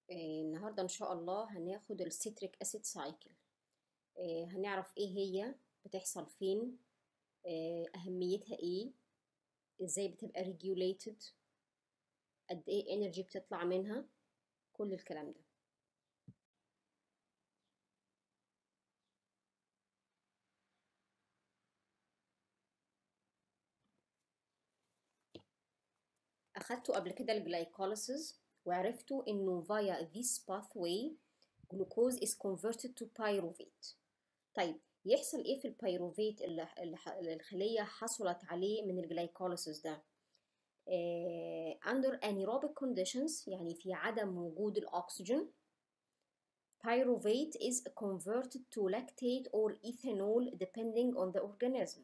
آه، النهاردة إن شاء الله هناخد الستريك أسيد سايكل هنعرف إيه هي بتحصل فين آه، أهميتها إيه إزاي بتبقى regulated قد إيه energy بتطلع منها كل الكلام ده أخدته قبل كده الجلايكوليسيس وعرفتوا إنه via this pathway glucose is converted to pyruvate طيب يحصل إيه في البيروفيت اللي اللي الخلية حصلت عليه من الجلايكوليسيس ده آه under anaerobic conditions يعني في عدم وجود الأكسجين pyruvate is converted to lactate or ethanol depending on the organism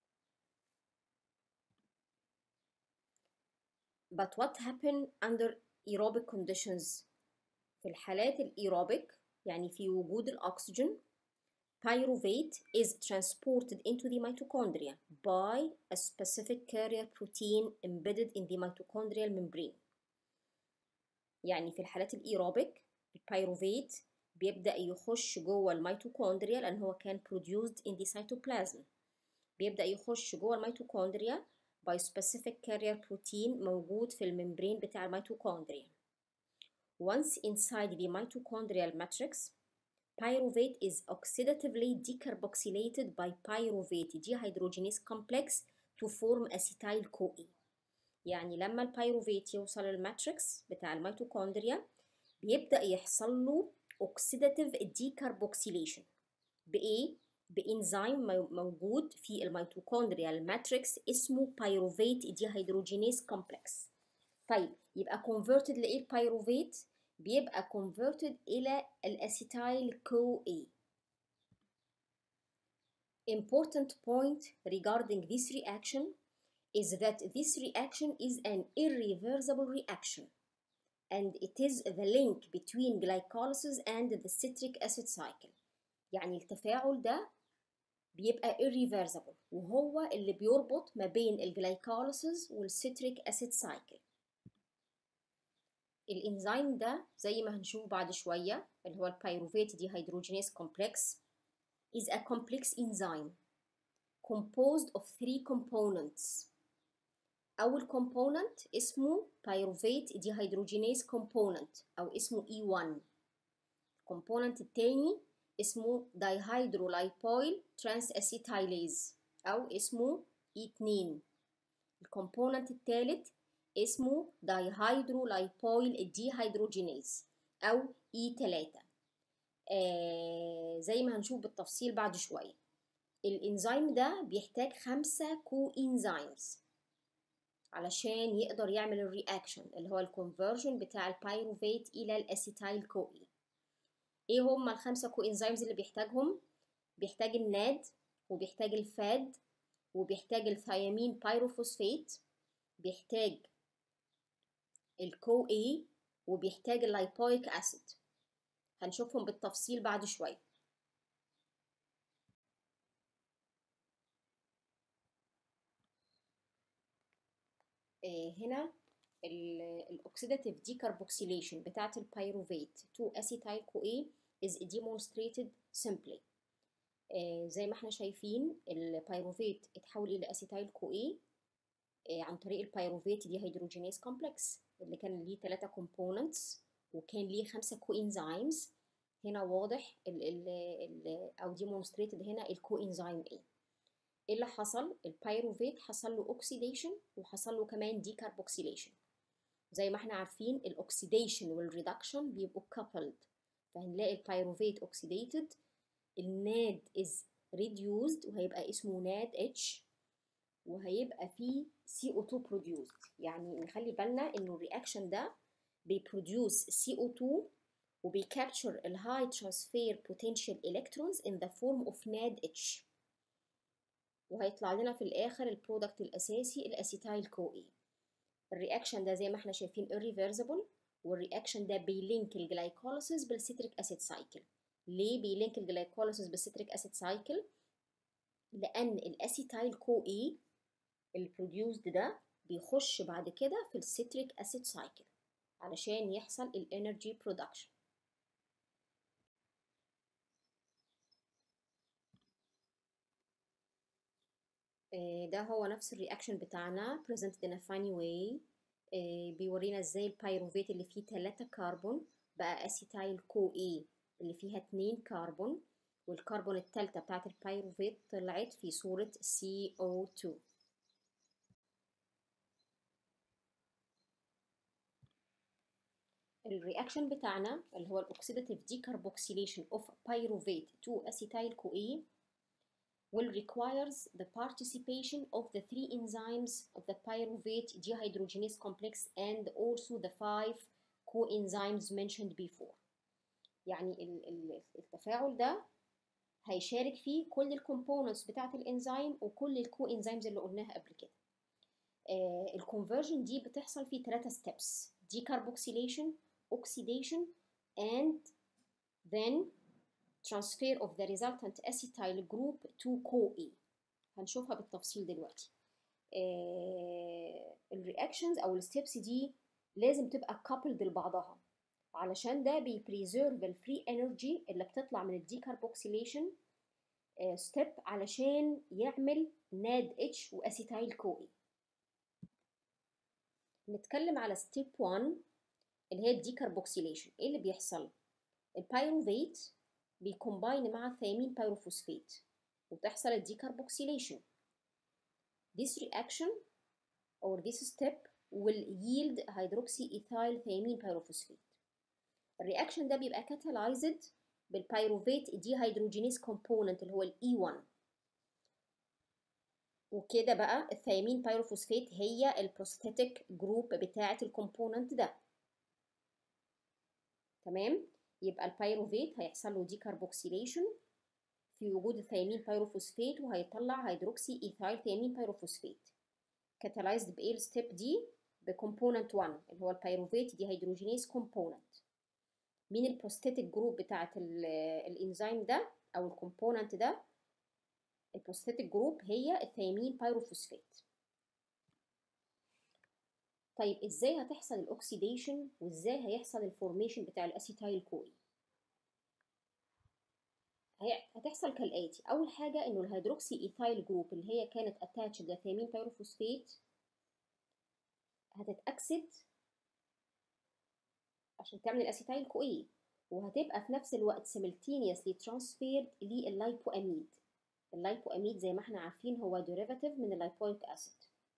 but what happen under aerobic conditions في الحالات الإيروبيك يعني في وجود الأكسجين pyruvate is transported into the mitochondria by a specific carrier protein embedded in the mitochondrial membrane يعني في الحالات الإيروبيك البيروفيت بيبدأ يخش جوه الميتوكوندريا لأن هو كان produced in the cytoplasm بيبدأ يخش جوه الميتوكوندريا by specific carrier protein موجود في الممبرين بتاع الميتوكوندريا. Once inside the mitochondrial matrix, pyruvate is oxidatively decarboxylated by pyruvate dehydrogenase complex to form acetyl CoA. يعني لما البيروفيت يوصل الماتريكس بتاع الميتوكوندريا بيبدأ يحصل له oxidative decarboxylation بإيه؟ بإنزيم موجود في الميتوكوندريال ماتريكس اسمه بيروفيت ديهيدروجينيز كومبلكس طيب يبقى converted لإيه البيروفيت؟ بيبقى converted إلى الأسيتايل كو A Important point regarding this reaction is that this reaction is an irreversible reaction and it is the link between glycolysis and the citric acid cycle يعني التفاعل ده بيبقى irreversible وهو اللي بيربط ما بين الجلايكوليسيس والستريك اسيد سايكل الانزيم ده زي ما هنشوف بعد شوية اللي هو البيروفيت ديهيدروجينيز كومبلكس is a complex enzyme composed of three components أول component اسمه pyruvate dehydrogenase component أو اسمه E1 الكومبوننت التاني اسمه دايهيدرولايبويل ترانساسيتايليز أو اسمه E2 الكومبوننت الثالث اسمه دايهيدرولايبويل ديهيدروجينيز أو E3 آه زي ما هنشوف بالتفصيل بعد شوية الإنزيم ده بيحتاج خمسة كو إنزيمز علشان يقدر يعمل الرياكشن اللي هو الكونفرجن بتاع البيروفيت إلى الأسيتايل كو إي ايه هما الخمسة كو انزيمز اللي بيحتاجهم بيحتاج الناد وبيحتاج الفاد وبيحتاج الثيامين بايروفوسفات بيحتاج الكو اي وبيحتاج اللايبويك اسيد هنشوفهم بالتفصيل بعد شوية هنا الاوكسيداتيف ديكربوكسيليشن بتاعه البيروفيت تو اسيتايل كو اي is demonstrated simply آه زي ما احنا شايفين البيروفيت اتحول الى اسيتايل كو اي آه عن طريق البيروفيت ديهيدروجينيز كومبلكس اللي كان ليه ثلاثة كومبوننتس وكان ليه خمسة كو انزيمز هنا واضح ال ال ال او demonstrated هنا الكو انزيم ايه ايه اللي حصل البيروفيت حصل له اوكسيديشن وحصل له كمان ديكربوكسيليشن زي ما احنا عارفين الاكسيديشن والريدكشن بيبقوا coupled فهنلاقي البيروفيت اوكسيديتد الناد از ريديوزد وهيبقى اسمه ناد اتش وهيبقى فيه CO2 produced يعني نخلي بالنا انه الرياكشن ده بيبروديوس CO2 وبيكابتشر الهاي ترانسفير بوتنشال الكترونز in the form of NADH وهيطلع لنا في الاخر البرودكت الاساسي الاسيتايل كو اي الرياكشن ده زي ما احنا شايفين irreversible والرياكشن ده بيلينك الجلايكوليسيس بالستريك اسيد سايكل ليه بيلينك الجلايكوليسيس بالستريك اسيد سايكل لان الاسيتايل كو اي البروديوسد ده بيخش بعد كده في الستريك اسيد سايكل علشان يحصل الانرجي برودكشن ده هو نفس الرياكشن بتاعنا presented in a funny way بيورينا ازاي البيروفيت اللي فيه 3 كربون بقى اسيتايل كو اي اللي فيها 2 كربون والكربون الثالثه بتاعت البيروفيت طلعت في صوره CO2 الرياكشن بتاعنا اللي هو الاوكسيداتيف ديكربوكسيليشن اوف pyruvate to acetyl CoA will requires the participation of the three enzymes of the pyruvate dehydrogenase complex and also the five coenzymes mentioned before. يعني التفاعل ده هيشارك فيه كل الكومبوننتس بتاعة الانزيم وكل الكو انزيمز اللي قلناها قبل كده. آه الكونفرجن دي بتحصل في ثلاثة ستيبس decarboxylation, oxidation and then transfer of the resultant acetyl group to CoA هنشوفها بالتفصيل دلوقتي آه الرياكشنز او الستبس دي لازم تبقى coupled لبعضها علشان ده بيبريزيرف الفري انرجي اللي بتطلع من الديكربوكسيليشن ستيب آه علشان يعمل ناد اتش واسيتايل كوي نتكلم على ستيب 1 اللي هي الديكربوكسيليشن ايه اللي بيحصل البيروفيت بيكومباين مع ثيامين بيروفوسفات وتحصل الديكربوكسيليشن this reaction or this step will yield hydroxyethyl thiamine pyrophosphate الرياكشن ده بيبقى catalyzed بالبيروفيت dehydrogenase component اللي هو ال E1 وكده بقى الثيامين بيروفوسفات هي البروستاتيك جروب بتاعة الكومبوننت ده تمام يبقى البيروفيت هيحصل له ديكربوكسيليشن في وجود الثيامين بيروفوسفات وهيطلع هيدروكسي ايثايل ثيامين بيروفوسفات كاتالايزد بايه الستيب دي بكومبوننت 1 اللي هو البيروفيت دي هيدروجينيز كومبوننت مين البروستاتيك جروب بتاعه الانزيم ده او الكومبوننت ده البروستاتيك جروب هي الثيامين بيروفوسفات طيب ازاي هتحصل الاكسيديشن وازاي هيحصل الفورميشن بتاع الاسيتايل كوي هتحصل كالاتي اول حاجه انه الهيدروكسي ايثايل جروب اللي هي كانت اتاتشد لثيامين بيروفوسفات هتتاكسد عشان تعمل الاسيتايل كوي وهتبقى في نفس الوقت simultaneously transferred لللايبواميد اللايبواميد زي ما احنا عارفين هو derivative من اللايبويك اسيد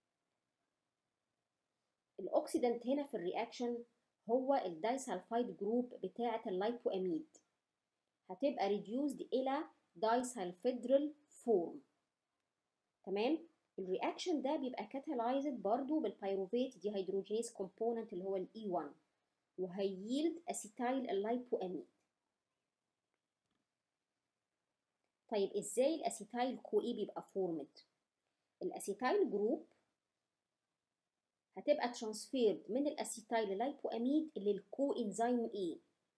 الاوكسيدنت هنا في الرياكشن هو الدايسلفايد جروب بتاعه اللايبواميد هتبقى ريديوسد الى دايسلفيدرال فورم تمام الرياكشن ده بيبقى كاتالايزد برضو بالبيروفيت دي هيدروجينيز كومبوننت اللي هو الاي 1 وهييلد اسيتايل اللايبواميد طيب ازاي الاسيتايل كو اي بيبقى فورمد الاسيتايل جروب هتبقى ترانسفيرد من الاسيتايل لايبواميد للكو انزيم اي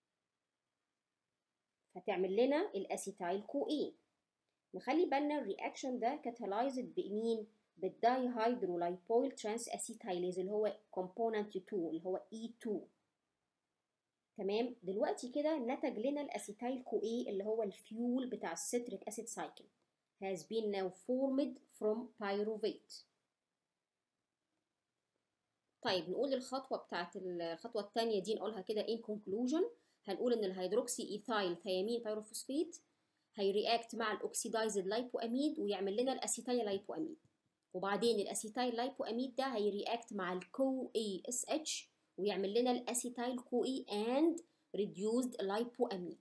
فتعمل لنا الاسيتايل كو اي نخلي بالنا الرياكشن ده كاتالايزد بمين بالداي هيدرولايبويل ترانس اسيتايليز اللي هو كومبوننت 2 اللي هو اي 2 تمام دلوقتي كده نتج لنا الاسيتايل كو اي اللي هو الفيول بتاع السيتريك اسيد سايكل has been now formed from pyruvate طيب نقول الخطوة بتاعت الخطوة التانية دي نقولها كده in conclusion هنقول ان الهيدروكسي ايثايل ثيامين بيروفوسفيت هيرياكت مع الاكسيدايزد لايبواميد ويعمل لنا الاسيتايل لايبواميد وبعدين الاسيتايل لايبواميد ده هيرياكت مع الكو اي اس اتش ويعمل لنا الاسيتايل كو اي اند ريديوزد لايبواميد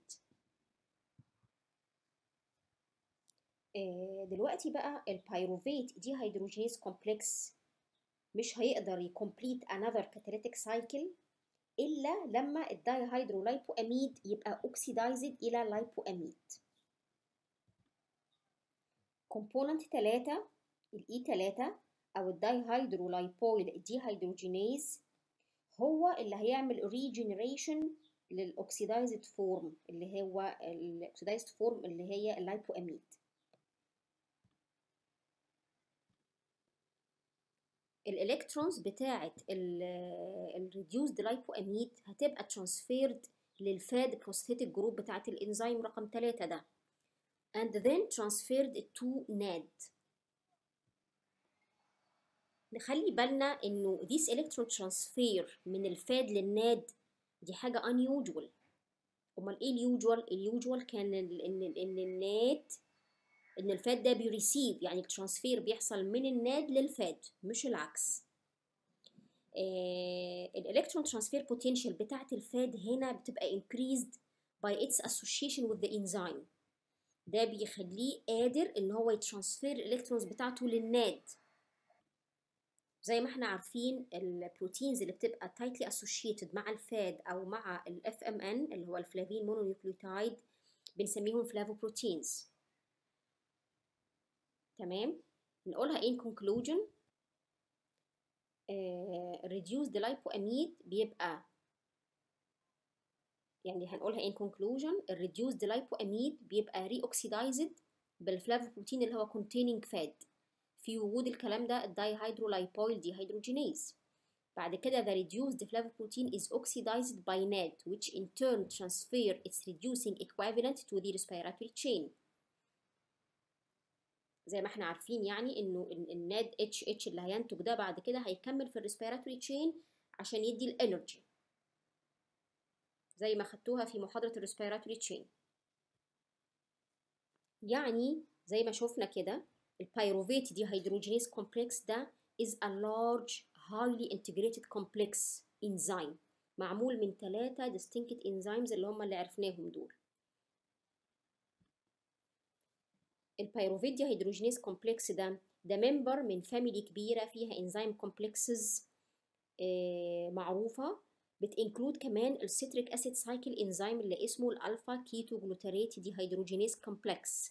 دلوقتي بقى البيروفيت دي هيدروجينيز كومبلكس مش هيقدر يكمبليت another catalytic cycle إلا لما الدايهيدرولايبواميد يبقى اوكسيدايزد إلى لايبواميد كومبوننت 3 الاي 3 أو الدايهيدرولايبويل ديهيدروجينيز هو اللي هيعمل ريجنريشن للاوكسيدايزد فورم اللي هو الاوكسيدايزد فورم اللي هي اللايبواميد الالكترونز بتاعه الريديوسد لايبواميد هتبقى ترانسفيرد للفاد بروستاتيك جروب بتاعه الانزيم رقم 3 ده and then transferred to NAD نخلي بالنا انه this electron transfer من الفاد للناد دي حاجة unusual امال ايه اليوجوال اليوجوال كان ال- ان ال- ان الناد ان الفاد ده بيريسيف يعني الترانسفير بيحصل من الناد للفاد مش العكس الالكترون ترانسفير بوتنشال بتاعت الفاد هنا بتبقى increased by its association with the enzyme ده بيخليه قادر ان هو يترانسفير الالكترونز بتاعته للناد زي ما احنا عارفين البروتينز اللي بتبقى tightly associated مع الفاد او مع ال FMN اللي هو الفلافين مونونيوكليوتايد بنسميهم فلافوبروتينز تمام نقولها in conclusion آه reduced lipoamide بيبقى يعني هنقولها in conclusion ال reduced lipoamide بيبقى reoxidized بالفلافوبروتين اللي هو containing fat في وجود الكلام ده الدايهيدرولايبويل ديهيدروجينيز بعد كده the reduced flavoprotein is oxidized by NAD which in turn transfer its reducing equivalent to the respiratory chain زي ما احنا عارفين يعني انه الناد اتش اتش اللي هينتج ده بعد كده هيكمل في الريسبيراتوري تشين عشان يدي الانرجي زي ما خدتوها في محاضرة الريسبيراتوري تشين يعني زي ما شفنا كده البيروفيت دي هيدروجينيز كومبلكس ده is a large highly integrated complex enzyme معمول من ثلاثة distinct enzymes اللي هم اللي عرفناهم دول البيروفيت دي هيدروجينيز كومبلكس ده ده ممبر من فاميلي كبيرة فيها انزيم كومبلكسز معروفة بتنكلود كمان السيتريك اسيد سايكل انزيم اللي اسمه الالفا كيتو جلوتاريت دي هيدروجينيز كومبلكس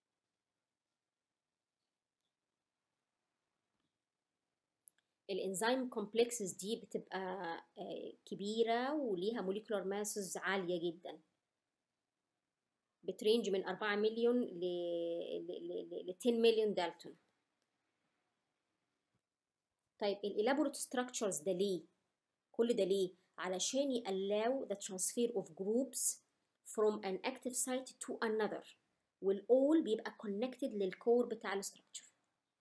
الانزيم كومبلكسز دي بتبقى كبيرة وليها موليكولار ماسز عالية جدا بترينج من 4 مليون ل ل 10 مليون دالتون طيب الالابوريت ستراكشرز ده ليه كل ده ليه علشان يallow the transfer of groups from an active site to another والall بيبقى connected للكور بتاع الستراكشر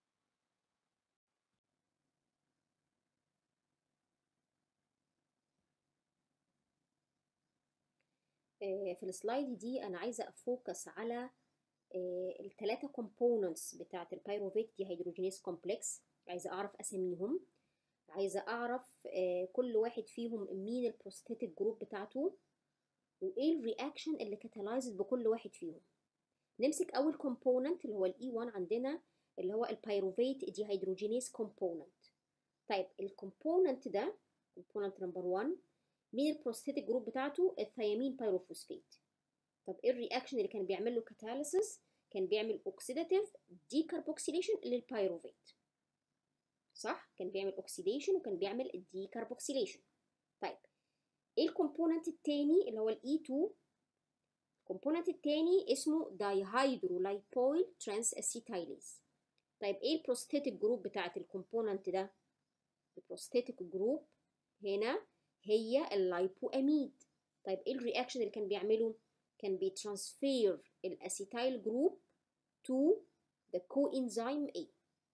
في السلايد دي انا عايزه افوكس على الثلاثه كومبوننتس بتاعه البيروفيت دي هيدروجينيز كومبلكس عايزه اعرف اساميهم عايزه اعرف كل واحد فيهم مين البروستاتيك جروب بتاعته وايه الرياكشن اللي كاتالايزد بكل واحد فيهم نمسك اول كومبوننت اللي هو الاي 1 عندنا اللي هو البيروفيت دي هيدروجينيز كومبوننت طيب الكومبوننت ده كومبوننت نمبر 1 مين البروستاتيك جروب بتاعته الثيامين بايروفوسفات طب ايه الرياكشن اللي كان بيعمل له كاتاليسيس كان بيعمل اوكسيداتيف ديكربوكسيليشن للبايروفيت صح كان بيعمل اوكسيديشن وكان بيعمل ديكربوكسيليشن طيب ايه الكومبوننت التاني اللي هو الاي 2 الكومبوننت التاني اسمه دايهيدرولايبويل ترانس اسيتايليز طيب ايه البروستاتيك جروب بتاعت الكومبوننت ده البروستاتيك جروب هنا هي اللايبواميد طيب ايه الرياكشن اللي كان بيعمله كان بيترانسفير الاسيتايل جروب to the coenzyme A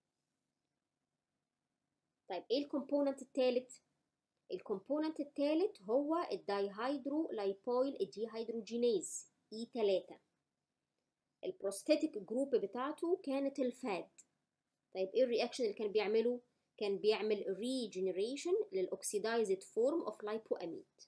طيب ايه الكومبوننت الثالث الكومبوننت الثالث هو الدايهيدرو لايبويل ديهيدروجينيز اي 3 البروستاتيك جروب بتاعته كانت الفاد طيب ايه الرياكشن اللي كان بيعمله كان بيعمل regeneration للأوكسيدايزد form of lipoamide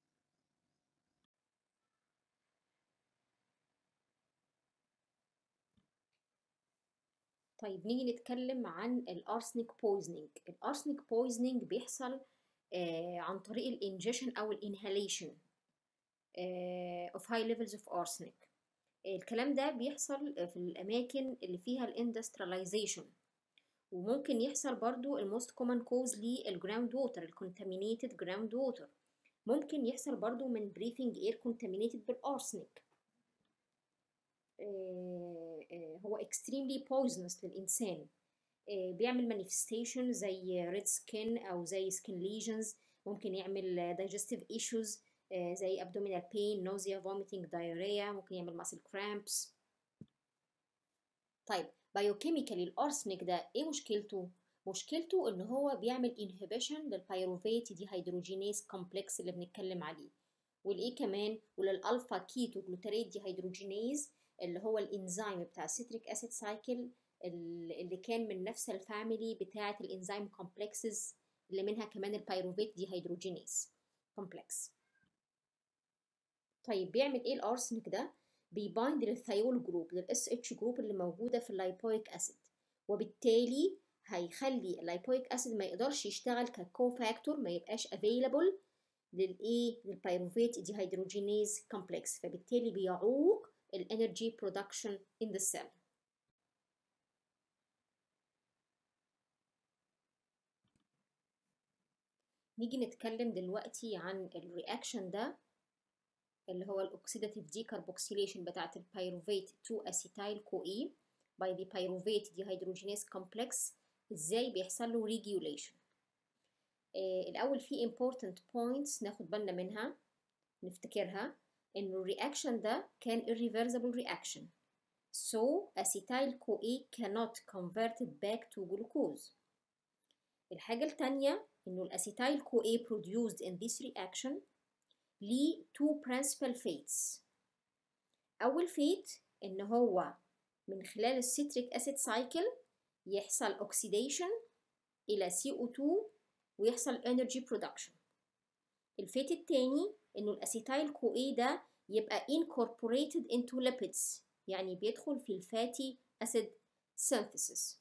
طيب نيجي نتكلم عن الارسنيك بويزنينج الارسنيك بويزنينج بيحصل آه عن طريق الانجيشن او الانهاليشن آه of high levels of arsenic الكلام ده بيحصل في الاماكن اللي فيها الاندسترياليزيشن وممكن يحصل برضو الموست كومن كوز للجراوند ووتر الكونتامينيتد جراوند ووتر ممكن يحصل برضو من بريثنج اير كونتامينيتد بالارسنيك هو extremely poisonous للإنسان بيعمل مانيفستيشن زي ريد سكين او زي سكين ليجنز ممكن يعمل digestive issues زي abdominal pain nausea vomiting diarrhea ممكن يعمل muscle cramps طيب بايوكيميكالي الارسنيك ده ايه مشكلته مشكلته ان هو بيعمل انهبيشن للبيروفيت دي هيدروجينيز كومبلكس اللي بنتكلم عليه والايه كمان وللالفا كيتو جلوتاريت دي هيدروجينيز اللي هو الانزيم بتاع السيتريك اسيد سايكل اللي كان من نفس الفاميلي بتاعه الانزيم كومبلكسز اللي منها كمان البيروفيت دي هيدروجينيز كومبلكس طيب بيعمل ايه الارسنيك ده بيبايند للثيول جروب للاس اتش جروب اللي موجوده في اللايبويك اسيد وبالتالي هيخلي اللايبويك اسيد ما يقدرش يشتغل ككوفاكتور ما يبقاش افيلابل للايه للبيروفيت دي هيدروجينيز كومبلكس فبالتالي بيعوق الانرجي برودكشن ان ذا سيل نيجي نتكلم دلوقتي عن الرياكشن ده اللي هو الاوكسيداتيف ديكربوكسيليشن بتاعه البيروفيت 2 اسيتايل كو اي باي ذا بيروفيت ديهيدروجينيز كومبلكس ازاي بيحصل له ريجوليشن آه الاول في important points ناخد بالنا منها نفتكرها انه الرياكشن ده كان irreversible reaction so acetyl CoA cannot convert it back to glucose الحاجة التانية انه الاسيتايل CoA produced in this reaction ليه two principal fates أول فيت إن هو من خلال السيتريك أسيد سايكل يحصل أكسيديشن إلى CO2 ويحصل energy production الفيت التاني إنه الأسيتايل كو ده يبقى incorporated into lipids يعني بيدخل في الفاتي أسيد synthesis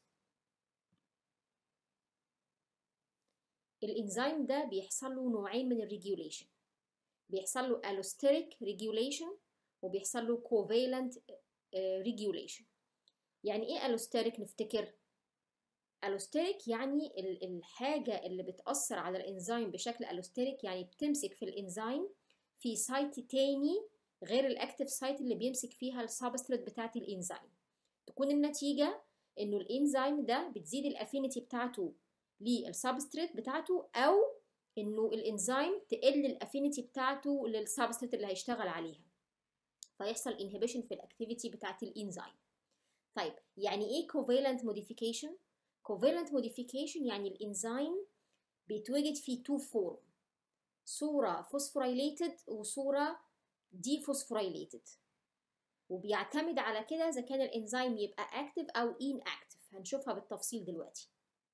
الإنزيم ده بيحصل له نوعين من الريجوليشن بيحصل له allosteric regulation وبيحصل له covalent regulation يعني ايه allosteric نفتكر allosteric يعني الحاجة اللي بتأثر على الانزيم بشكل allosteric يعني بتمسك في الانزيم في سايت تاني غير الاكتف سايت اللي بيمسك فيها السبستريت بتاعت الانزيم تكون النتيجة انه الانزيم ده بتزيد الافينيتي بتاعته للسبستريت بتاعته او انه الانزيم تقل الافينيتي بتاعته للسبستريت اللي هيشتغل عليها فيحصل انهبيشن في الاكتيفيتي بتاعت الانزيم طيب يعني ايه covalent modification covalent modification يعني الانزيم بيتوجد في تو فورم صورة فوسفوريليتد وصورة ديفوسفوريليتد وبيعتمد على كده اذا كان الانزيم يبقى اكتف او ان اكتف هنشوفها بالتفصيل دلوقتي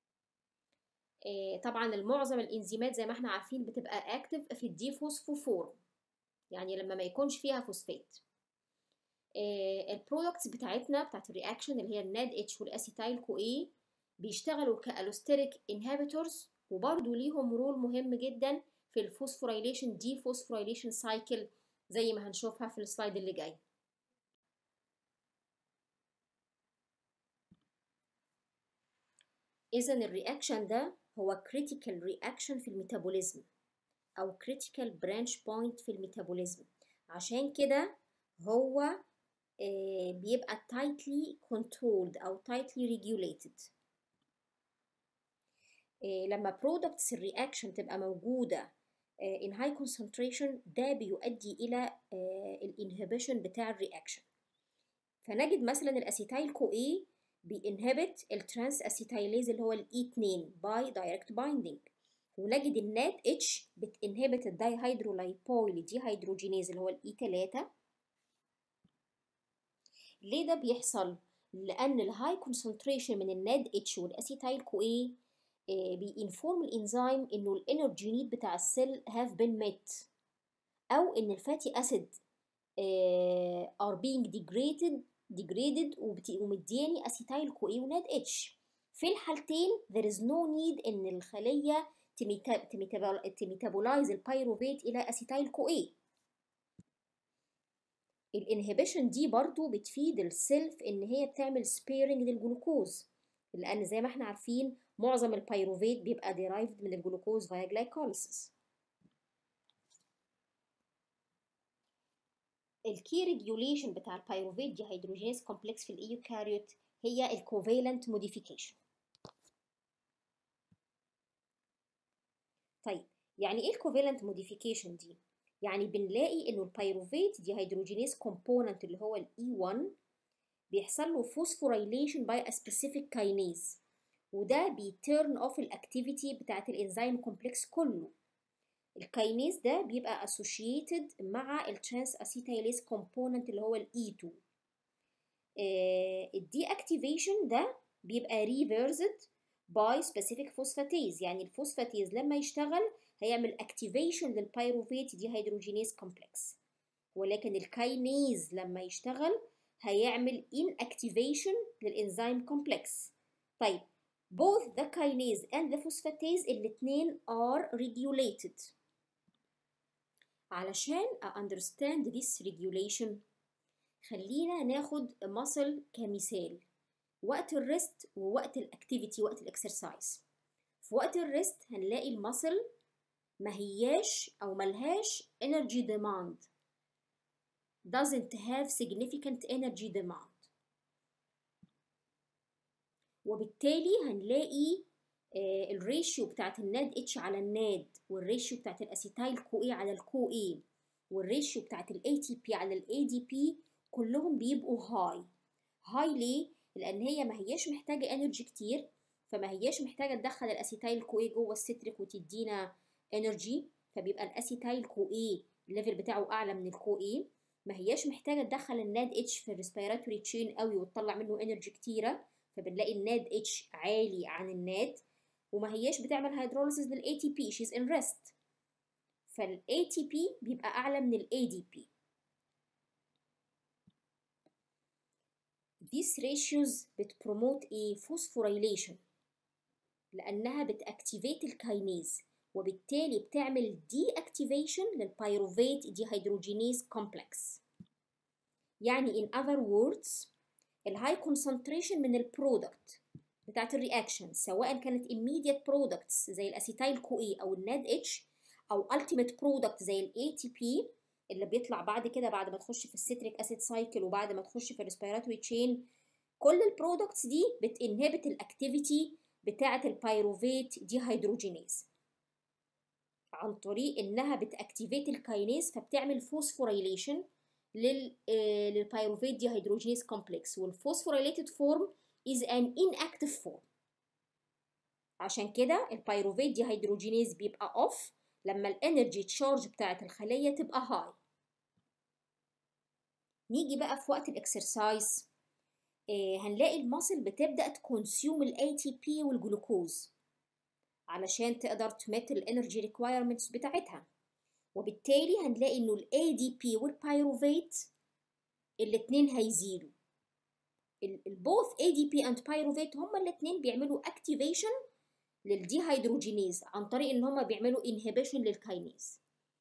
طبعا المعظم الانزيمات زي ما احنا عارفين بتبقى اكتف في الديفوسفو فورم يعني لما ما يكونش فيها فوسفات البرودكتس بتاعتنا بتاعت الرياكشن اللي هي الناد اتش والاسيتايل كو اي بيشتغلوا كالوستيريك انهبيتورز وبرضه ليهم رول مهم جدا في الفوسفوريليشن دي فوسفوريليشن سايكل زي ما هنشوفها في السلايد اللي جاي اذا الرياكشن ده هو critical reaction في الميتابوليزم أو critical branch point في الميتابوليزم عشان كده هو آه بيبقى tightly controlled أو tightly regulated آه لما products الرياكشن تبقى موجودة آه in high concentration ده بيؤدي إلى الانهبيشن بتاع الرياكشن فنجد مثلا الأسيتايل كو إيه بينهبت الترانس اسيتايليز اللي هو الاي 2 باي دايركت بايندينج ونجد النات اتش بتنهبت الدايهيدرولايبويل دي هيدروجينيز اللي هو الاي 3 ليه ده بيحصل لان الهاي كونسنتريشن من الناد اتش والاسيتايل كو اي بينفورم الانزيم انه الانرجي نيد بتاع السيل هاف بين ميت او ان الفاتي اسيد ار بينج degraded degraded ومدياني اسيتايل كو اي وناد اتش في الحالتين there is no need ان الخليه تميتابولايز البيروفيت الى اسيتايل كو اي الانهبيشن دي برضو بتفيد السيلف ان هي بتعمل سبيرنج للجلوكوز لان زي ما احنا عارفين معظم البيروفيت بيبقى ديرايفد من الجلوكوز فيا جلايكوليسيس الكي ريجوليشن بتاع البيروفيت دي هيدروجينيز كومبلكس في الايوكاريوت هي الكوفالنت موديفيكيشن طيب يعني ايه الكوفالنت موديفيكيشن دي يعني بنلاقي انه البيروفيت دي هيدروجينيز كومبوننت اللي هو الاي 1 بيحصل له فوسفوريليشن باي ا سبيسيفيك كاينيز وده بيتيرن اوف الاكتيفيتي بتاعت الانزيم كومبلكس كله الكاينيز ده بيبقى associated مع الترانس اسيتايليز كومبوننت اللي هو الاي 2 الدي اكتيفيشن ده بيبقى ريفيرسد باي سبيسيفيك فوسفاتيز يعني الفوسفاتيز لما يشتغل هيعمل اكتيفيشن للبيروفيت دي هيدروجينيز كومبلكس ولكن الكاينيز لما يشتغل هيعمل inactivation للانزيم كومبلكس طيب both the kinase and the phosphatase الاتنين are regulated علشان understand this regulation خلينا ناخد muscle كمثال وقت الريست ووقت الاكتيفيتي وقت الاكسرسايز في وقت الريست هنلاقي المسل ما هياش او ملهاش energy demand doesn't have significant energy demand وبالتالي هنلاقي آه الريشيو بتاعت الناد اتش على الناد والريشيو بتاعت الاسيتايل كو اي على الكو اي والريشيو بتاعت الاي تي بي على الاي دي بي كلهم بيبقوا هاي هاي ليه لان هي ما هياش محتاجه انرجي كتير فما هياش محتاجه تدخل الاسيتايل كو اي جوه الستريك وتدينا انرجي فبيبقى الاسيتايل كو اي الليفل بتاعه اعلى من الكو اي ما هياش محتاجه تدخل الناد اتش في الريسبيراتوري تشين قوي وتطلع منه انرجي كتيره فبنلاقي الناد اتش عالي عن الناد وما هياش بتعمل هيدروليسيس للاي تي بي شيز ان ريست فالاي تي بي بيبقى اعلى من الاي دي بي these ratios بتبروموت ايه phosphorylation لانها بتاكتيفيت الكاينيز وبالتالي بتعمل دي اكتيفيشن للبيروفيت دي هيدروجينيز كومبلكس يعني in other words الهاي concentration من البرودكت بتاعت الرياكشن سواء كانت immediate products زي الاسيتايل كو اي او الناد اتش او ultimate product زي الاي تي بي اللي بيطلع بعد كده بعد ما تخش في السيتريك اسيد سايكل وبعد ما تخش في الريسبيراتوري تشين كل البرودكتس دي بتنهبت الاكتيفيتي بتاعه البيروفيت دي هيدروجينيز عن طريق انها بتاكتيفيت الكاينيز فبتعمل فوسفوريليشن لل للبيروفيت دي هيدروجينيز كومبلكس والفوسفوريليتد فورم is an inactive form عشان كده البيروفيت دي هيدروجينيز بيبقى اوف لما الانرجي تشارج بتاعت الخليه تبقى هاي نيجي بقى في وقت الاكسرسايز آه هنلاقي الماسل بتبدا تكونسيوم الاي تي بي والجلوكوز علشان تقدر تمت الانرجي ريكوايرمنتس بتاعتها وبالتالي هنلاقي انه الاي دي بي والبيروفيت الاتنين هيزيدوا البوث اي دي بي اند بيروفيت هما الاتنين بيعملوا اكتيفيشن للدي هيدروجينيز عن طريق ان هما بيعملوا انهبيشن للكاينيز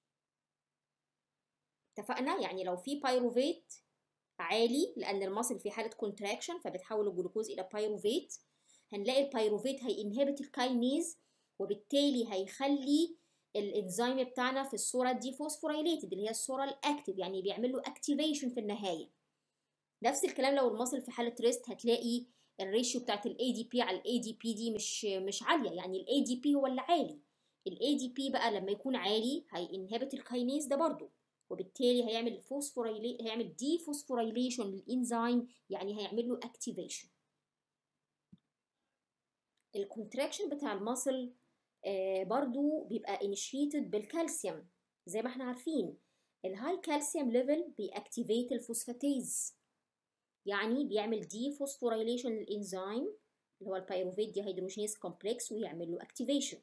اتفقنا يعني لو في بايروفيت عالي لان المصل في حاله كونتراكشن فبتحول الجلوكوز الى بايروفيت هنلاقي البايروفيت هينهبت الكاينيز وبالتالي هيخلي الانزيم بتاعنا في الصوره دي فوسفوريليتد اللي هي الصوره الاكتف يعني بيعمل له اكتيفيشن في النهايه نفس الكلام لو المصل في حاله ريست هتلاقي الريشيو بتاعت الاي دي بي على الاي دي بي دي مش مش عاليه يعني الاي دي بي هو اللي عالي الاي دي بي بقى لما يكون عالي هينهبت الكاينيز ده برضو وبالتالي هيعمل فوسفوريلي هيعمل دي فوسفوريليشن للانزيم يعني هيعمل له اكتيفيشن الكونتراكشن بتاع المصل آه برضو بيبقى انيشيتد بالكالسيوم زي ما احنا عارفين الهاي كالسيوم ليفل بيأكتيفيت الفوسفاتيز يعني بيعمل دي فوسفوريليشن للانزيم اللي هو البيروفيت دي هيدروجينيز كومبلكس ويعمل له اكتيفيشن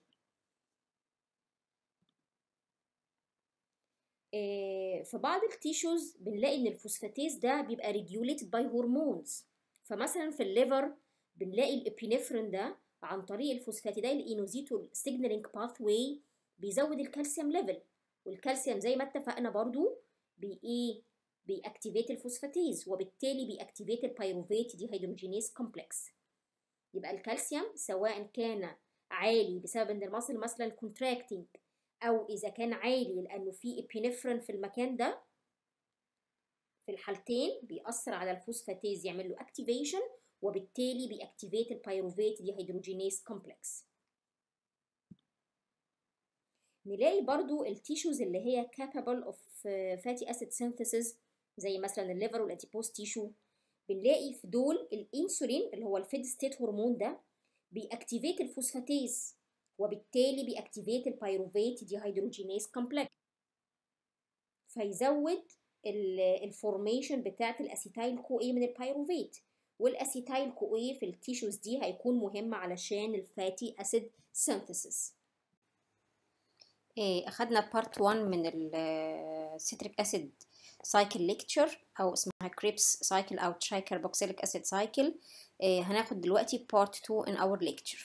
في بعض التيشوز بنلاقي ان الفوسفاتيز ده بيبقى ريجوليتد باي هرمونز فمثلا في الليفر بنلاقي الابينفرين ده عن طريق الفوسفاتيدايل اينوزيتول سيجنالينج باثواي بيزود الكالسيوم ليفل والكالسيوم زي ما اتفقنا برضو بي ايه بيأكتيفيت الفوسفاتيز وبالتالي بيأكتيفيت البيروفيت دي هيدروجينيز كومبلكس يبقى الكالسيوم سواء كان عالي بسبب ان المصل مثلا كونتراكتنج او اذا كان عالي لانه في ابينفرين في المكان ده في الحالتين بيأثر على الفوسفاتيز يعمل له اكتيفيشن وبالتالي بيأكتيفيت البيروفيت دي هيدروجينيز كومبلكس نلاقي برضو التيشوز اللي هي capable of fatty acid synthesis زي مثلا الليفر والاديبوز تيشو بنلاقي في دول الانسولين اللي هو الفيد ستيت هرمون ده بيأكتيفيت الفوسفاتيز وبالتالي بيأكتيفيت البيروفيت دي هيدروجينيز كومبلكس فيزود الفورميشن بتاعت الاسيتايل كو اي من البيروفيت والاسيتايل كو اي في التيشوز دي هيكون مهم علشان الفاتي اسيد سينثيسيس اخدنا بارت 1 من السيتريك اسيد سايكل ليكتشر او اسمها كريبس سايكل او تراي كاربوكسيليك اسيد سايكل هناخد دلوقتي بارت 2 in our lecture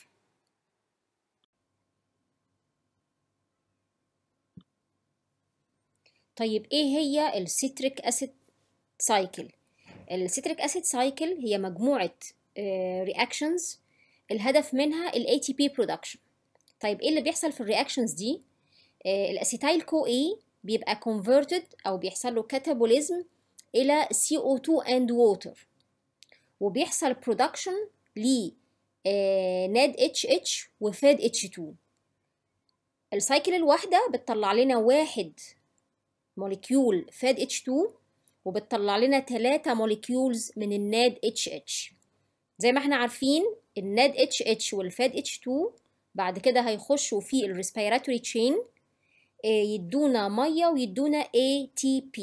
طيب ايه هي السيتريك اسيد سايكل السيتريك اسيد سايكل هي مجموعه رياكشنز الهدف منها ال ATP production طيب ايه اللي بيحصل في الرياكشنز دي الاسيتايل كو اي بيبقى converted او بيحصل له كاتابوليزم الى CO2 and water وبيحصل production ل ناد اتش اتش وفاد اتش 2 السايكل الواحدة بتطلع لنا واحد موليكيول فاد اتش 2 وبتطلع لنا ثلاثة موليكيولز من الناد اتش اتش زي ما احنا عارفين الناد اتش اتش والفاد اتش 2 بعد كده هيخشوا في الريسبيراتوري تشين يدونا ميه ويدونا ATP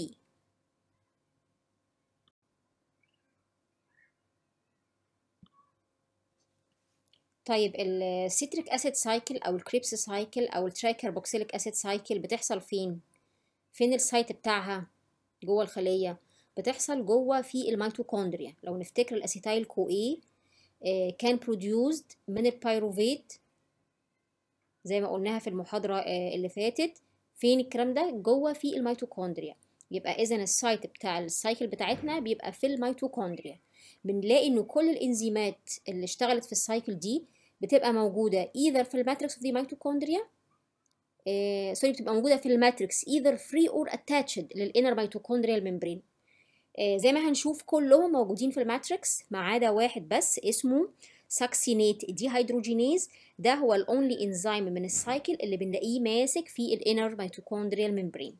طيب السيتريك اسيد سايكل او الكريبس سايكل او الترايكربوكسيليك اسيد سايكل بتحصل فين فين السايت بتاعها جوه الخليه بتحصل جوه في الميتوكوندريا لو نفتكر الاسيتايل كو اي كان بروديوسد من البيروفيت زي ما قلناها في المحاضره اللي فاتت فين الكلام ده جوه في الميتوكوندريا يبقى اذا السايت بتاع السايكل بتاعتنا بيبقى في الميتوكوندريا بنلاقي ان كل الانزيمات اللي اشتغلت في السايكل دي بتبقى موجوده either في الماتريكس اوف ذا ميتوكوندريا سوري بتبقى موجوده في الماتريكس either free or attached للانر ميتوكوندريال ممبرين آه زي ما هنشوف كلهم موجودين في الماتريكس ما عدا واحد بس اسمه ساكسينيت دي هيدروجينيز ده هو الاونلي انزيم من السايكل اللي بنلاقيه ماسك في الانر ميتوكوندريال ممبرين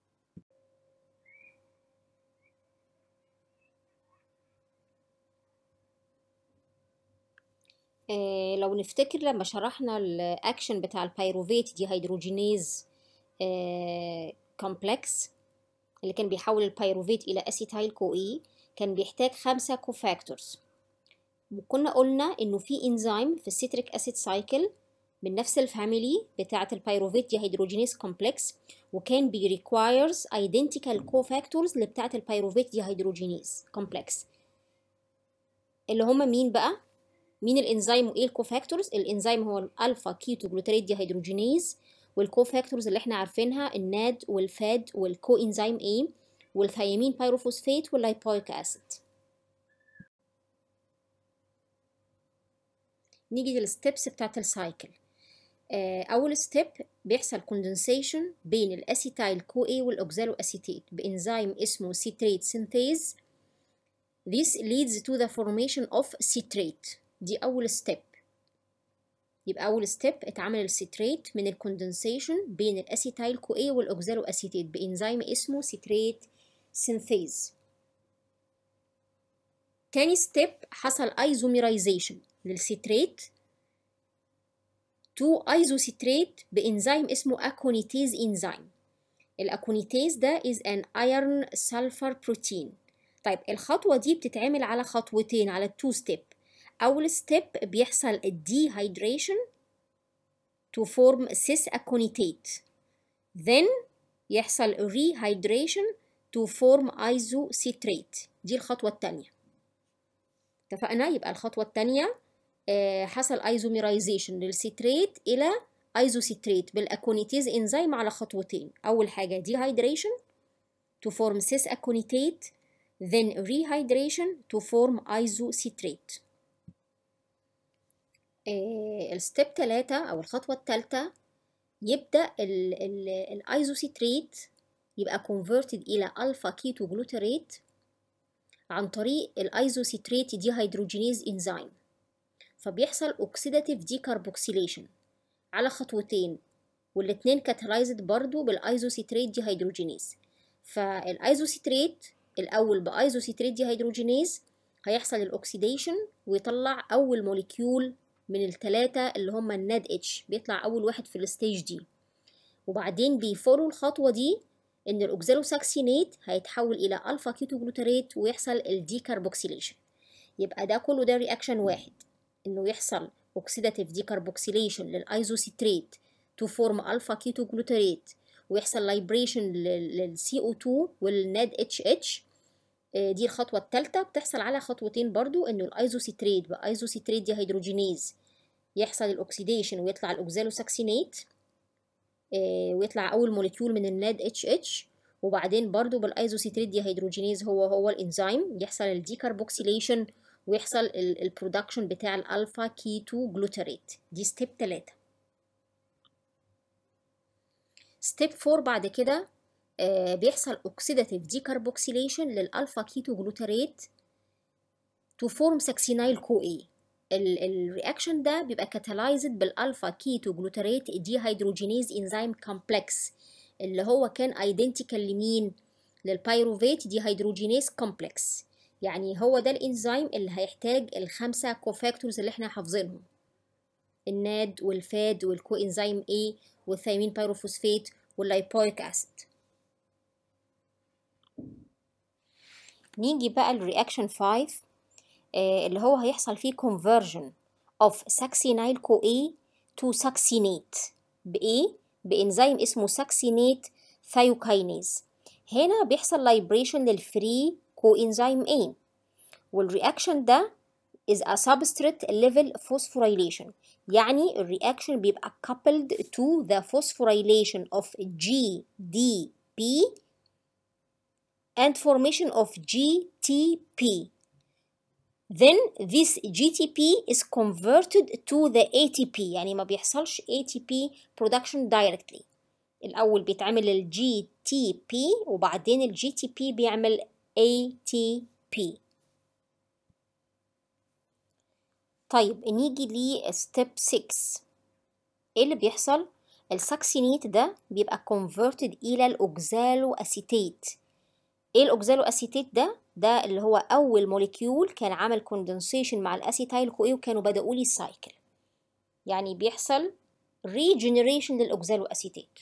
آه لو نفتكر لما شرحنا الاكشن بتاع البيروفيت دي هيدروجينيز آه كومبلكس اللي كان بيحول البيروفيت الى اسيتايل كو اي كان بيحتاج خمسة كوفاكتورز وكنا قلنا انه في انزيم في السيتريك اسيد سايكل من نفس الفاميلي بتاعة البيروفيت دي هيدروجينيز كومبلكس وكان بي requires identical cofactors لبتاعة البيروفيت دي هيدروجينيز كومبلكس اللي هما مين بقى مين الانزيم وايه الكوفاكتورز الانزيم هو الالفا كيتو جلوتاريت دي هيدروجينيز والكوفاكتورز اللي احنا عارفينها الناد والفاد والكو انزيم اي والثيامين بايروفوسفات واللايبويك اسيد نيجي للستبس بتاعت السايكل اول ستيب بيحصل كوندنسيشن بين الاسيتايل كو اي والاوكزالو اسيتيت بانزيم اسمه citrate synthase This leads to the formation of citrate دي أول ستيب يبقى أول ستيب اتعمل السيتريت من الكوندنسيشن بين الأسيتايل كو اي والأوكزالو أسيتيت بإنزيم اسمه citrate synthase تاني ستيب حصل ايزوميرايزيشن للسيتريت تو ايزوسيتريت بإنزيم اسمه أكونيتيز إنزيم الأكونيتيز ده is an iron sulfur protein طيب الخطوة دي بتتعمل على خطوتين على التو ستيب أول ستيب بيحصل الديهايدريشن to form cis aconitate then يحصل rehydration to form isocitrate دي الخطوة التانية اتفقنا يبقى الخطوة التانية آه حصل ايزوميرايزيشن للسيتريت إلى ايزوسيتريت بالاكونيتيز انزيم على خطوتين أول حاجة dehydration to form cis aconitate then rehydration to form isocitrate آه الستيب تلاتة أو الخطوة التالتة يبدأ الايزوسيتريت يبقى converted إلى ألفا كيتو جلوتاريت عن طريق الايزوسيتريت دي هيدروجينيز انزيم فبيحصل اوكسيداتيف ديكربوكسيليشن على خطوتين والاتنين كاتالايزد برضو بالايزوسيتريت دي هيدروجينيز فالايزوسيتريت الاول بايزوسيتريت دي هيدروجينيز هيحصل الاكسيديشن ويطلع اول موليكيول من الثلاثه اللي هم الناد اتش بيطلع اول واحد في الستيج دي وبعدين بيفولو الخطوه دي ان الاوكزالوساكسينيت هيتحول الى الفا كيتو جلوتاريت ويحصل الديكربوكسيليشن يبقى ده كله ده رياكشن واحد انه يحصل اوكسيداتيف ديكربوكسيليشن للايزوسيتريت تو فورم الفا كيتو جلوتاريت ويحصل لايبريشن للسي او 2 والناد اتش اتش دي الخطوة الثالثة بتحصل على خطوتين برضو انه الايزوسيتريت بايزوسيتريت دي هيدروجينيز يحصل الاكسيديشن ويطلع الاوكزالوساكسينيت ويطلع اول موليكيول من الناد اتش اتش وبعدين برضو بالايزوسيتريت دي هيدروجينيز هو هو الانزيم يحصل الديكربوكسيليشن ويحصل البرودكشن بتاع الالفا كيتو جلوتاريت دي ستيب 3 ستيب 4 بعد كده آه بيحصل اوكسيداتيف ديكربوكسيليشن للالفا كيتو جلوتاريت تو فورم ساكسينايل كو اي الرياكشن ده بيبقى كاتالايزد بالالفا كيتو جلوتاريت دي هيدروجينيز انزيم كومبلكس اللي هو كان ايدنتيكال لمين للبيروفيت دي هيدروجينيز كومبلكس يعني هو ده الانزيم اللي هيحتاج الخمسه كوفاكتورز اللي احنا حافظينهم الناد والفاد والكو انزيم A والثيامين بايروفوسفات واللايبويك اسيد نيجي بقى الرياكشن 5 آه اللي هو هيحصل فيه conversion of succinyl CoA to succinate بإيه؟ بإنزيم اسمه succinate thiokinase هنا بيحصل libration للفري coenzyme A والرياكشن ده is a substrate level phosphorylation يعني الرياكشن بيبقى coupled to the phosphorylation of GDP and formation of GTP then this GTP is converted to the ATP يعني ما بيحصلش ATP production directly الأول بيتعمل ال GTP وبعدين ال GTP بيعمل ATP طيب نيجي لي ستيب 6 ايه اللي بيحصل الساكسينيت ده بيبقى converted الى الاوكزالو اسيتيت ايه الاوكزالو اسيتيت ده ده اللي هو اول موليكيول كان عمل كوندنسيشن مع الاسيتايل كو ايه وكانوا بدأوا لي السايكل يعني بيحصل ريجنريشن للاوكزالو اسيتيت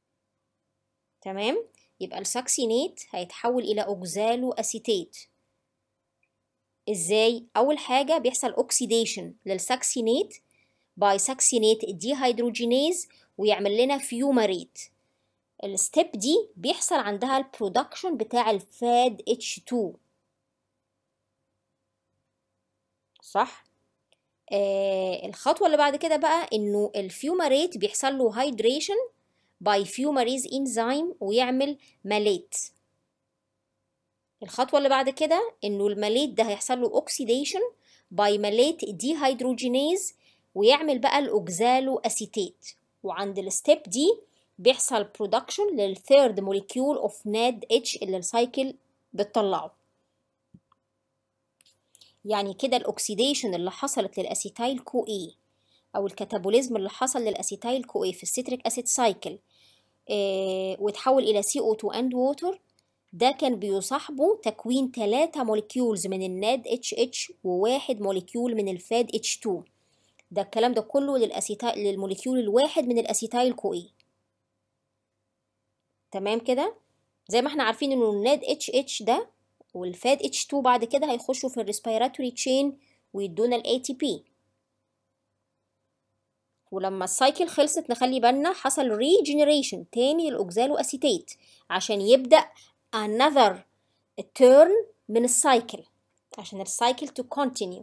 تمام يبقى الساكسينيت هيتحول الى اوكزالو اسيتيت ازاي اول حاجه بيحصل اوكسيديشن للساكسينيت باي ساكسينيت دي هيدروجينيز ويعمل لنا فيوماريت الستيب دي بيحصل عندها البرودكشن بتاع الفاد اتش 2 صح آه الخطوه اللي بعد كده بقى انه الفيوماريت بيحصل له هايدريشن باي فيوماريز انزيم ويعمل ماليت الخطوة اللي بعد كده إنه الماليت ده هيحصل له أوكسيديشن باي ماليت دي هيدروجينيز ويعمل بقى الأوكزالو أسيتيت وعند الستيب دي بيحصل برودكشن للثيرد موليكيول اوف ناد اتش اللي السايكل بتطلعه يعني كده الأوكسيديشن اللي حصلت للأسيتايل كو اي أو الكاتابوليزم اللي حصل للأسيتايل كو اي في السيتريك أسيد سايكل إيه وتحول إلى CO2 and water ده كان بيصاحبه تكوين 3 موليكيولز من الناد اتش اتش وواحد موليكيول من الفاد اتش 2 ده الكلام ده كله للأسيتايل للموليكيول الواحد من الأسيتايل كو اي تمام كده زي ما احنا عارفين انه الناد اتش اتش ده والفاد اتش 2 بعد كده هيخشوا في الريسبيراتوري تشين ويدونا الاي تي بي ولما السايكل خلصت نخلي بالنا حصل ريجنريشن تاني للاوكزالو اسيتيت عشان يبدا another turn من السايكل عشان السايكل to continue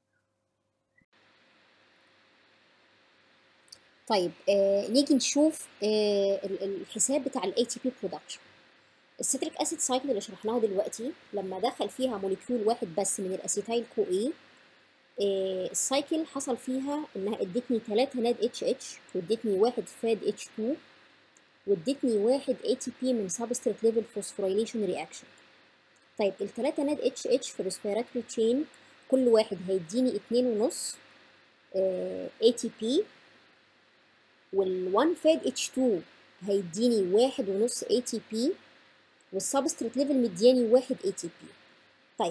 طيب آه نيجي نشوف آه الحساب بتاع ال ATP production السيتريك اسيد سايكل اللي شرحناها دلوقتي لما دخل فيها موليكيول واحد بس من الاسيتايل كو اي آه السايكل حصل فيها انها ادتني 3 ناد اتش اتش وادتني واحد فاد اتش 2 وادتني واحد ATP من substrate level phosphorylation reaction طيب التلاتة ناد اتش اتش في الريسبيراتوري تشين كل واحد هيديني اتنين ونص اه ATP وال1 فاد اتش 2 هيديني واحد ونص اي تي بي والسبستريت ليفل مدياني واحد اي تي بي طيب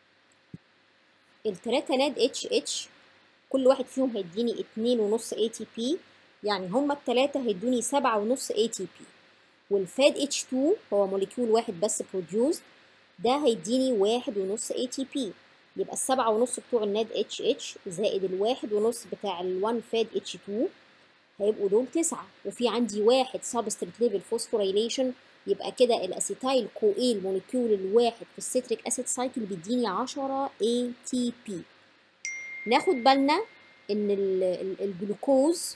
التلاتة ناد اتش اتش كل واحد فيهم هيديني اتنين ونص اي تي بي يعني هما التلاتة هيدوني سبعة ونص اي تي بي والفاد اتش 2 هو موليكيول واحد بس بروديوسد ده هيديني واحد ونص اي تي بي يبقى السبعة ونص بتوع الناد اتش اتش زائد الواحد ونص بتاع الوان فاد اتش 2 هيبقوا دول تسعة وفي عندي واحد سبستريت ليفل فوسفوريليشن يبقى كده الاسيتايل كو اي الموليكيول الواحد في السيتريك اسيد سايكل بيديني 10 اي تي بي ناخد بالنا ان الجلوكوز